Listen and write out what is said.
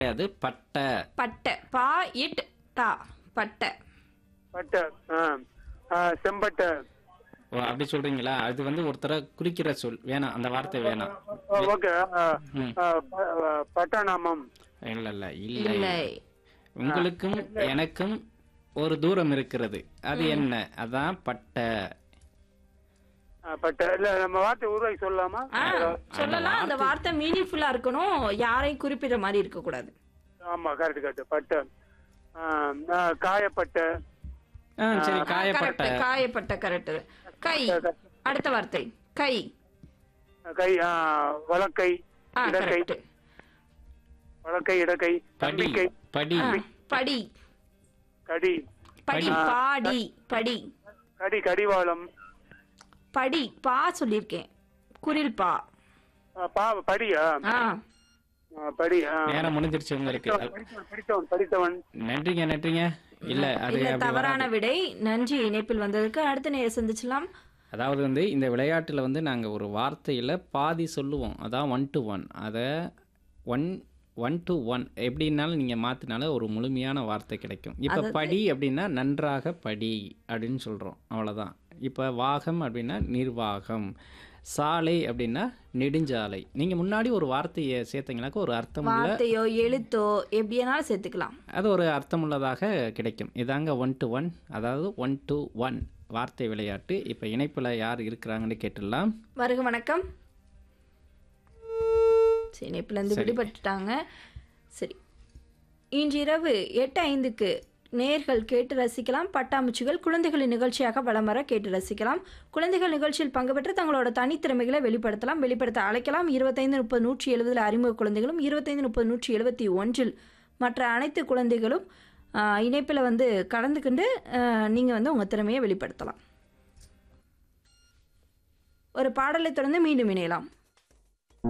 அது பட்டை பட்டை பா இட் டா பட்டை பட்டை ஆ ஆ, செம்பட்டை ஓ அப்படி சொல்றீங்களா அது வந்து ஒருத்தரை குறிக்கிற சொல் வேணாம் அந்த வார்த்தை வேணாம் ஆ, ஓகே ஆ, ம். ஆ, ப- ஆ, பட்டாநாமம் இல்ல இல்ல இல்லை இல்லை உங்களுக்கும் எனக்கும் ஒரு தூரம் இருக்கிறது அது என்ன அதான் பட்டை ஆ, பட்டை இல்ல நம்ம வார்த்தை உருவாக்கி சொல்லலாமா ஆ சொல்லலாம் அந்த வார்த்தை மீனிங்ஃபுல்லா இருக்கணும் யாரையும் குறிப்பிடுற மாதிரி இருக்க கூடாது ஆமா கரெக்ட் கரெக்ட் பட்டை ஆ, ஆ, காயப்பட்டை ஆ சரி காயப்பட்ட கரெக்ட் காயப்பட்ட கரெக்ட் கை அடுத்த வார்த்தை கை கை ஆ, வலக்கை ஆ இடக்கை கரெக்ட் வலக்கை இடக்கை படி தம்பிக்கை படி படி கடி படி பாடி படி கடி கடிவாளம் படி பா சொல்லியிருக்கேன் குரில் பா ஆ, பா படியா ஆ ஆ, படி ஆ. நேரம் முடிஞ்சிருச்சு உங்களுக்கு படித்தவன், படித்தவன் படித்தவன் நன்றிங்க நன்றிங்க இல்ல அது இல்ல அப்படி தவறான வராது. விடை நன்றி இணைப்பில் வந்ததுக்கு அடுத்த நேரம் சந்திச்சலாம் அதாவது வந்து இந்த விளையாட்டில் வந்து நாங்கள் ஒரு வார்த்தையில் பாதி சொல்லுவோம் அதான் ஒன் டு ஒன் அதை ஒன் ஒன் டு ஒன் எப்படின்னாலும் நீங்கள் மாற்றினாலும் ஒரு முழுமையான வார்த்தை கிடைக்கும் இப்போ படி அப்படின்னா நன்றாக படி அப்படின்னு சொல்கிறோம் அவ்வளோதான் இப்போ வாகம் அப்படின்னா நிர்வாகம் சாலை அப்படின்னா நெடுஞ்சாலை நீங்கள் முன்னாடி ஒரு வார்த்தையை சேர்த்தீங்கன்னாக்கா ஒரு அர்த்தமுள்ள வார்த்தையோ எழுத்தோ எப்படியானாலும் சேர்த்துக்கலாம் அது ஒரு அர்த்தமுள்ளதாக கிடைக்கும் இதாங்க ஒன் டு ஒன் அதாவது ஒன் டு ஒன் வார்த்தை விளையாட்டு இப்போ இணைப்பில் யார் இருக்கிறாங்கன்னு கேட்டுடலாம் வருக வணக்கம் சரி இணைப்புல இருந்து விடுபட்டுட்டாங்க சரி இன்றிரவு எட்டு ஐந்துக்கு நேர்கள் கேட்டு ரசிக்கலாம் பட்டாம்பூச்சிகள் குழந்தைகளின் நிகழ்ச்சியாக வலம் வர கேட்டு ரசிக்கலாம் குழந்தைகள் நிகழ்ச்சியில் பங்கு பெற்று தங்களோட தனித்திறமைகளை வெளிப்படுத்தலாம் வெளிப்படுத்த அழைக்கலாம் இருபத்தைந்து முப்பது நூற்றி எழுபதில் அறிமுக குழந்தைகளும் இருபத்தைந்து முப்பது நூற்றி எழுபத்தி ஒன்றில் மற்ற அனைத்து குழந்தைகளும் இணைப்பில் வந்து கலந்துக்கிண்டு நீங்கள் வந்து உங்கள் திறமையை வெளிப்படுத்தலாம் ஒரு பாடலை தொடர்ந்து மீண்டும் இணையலாம்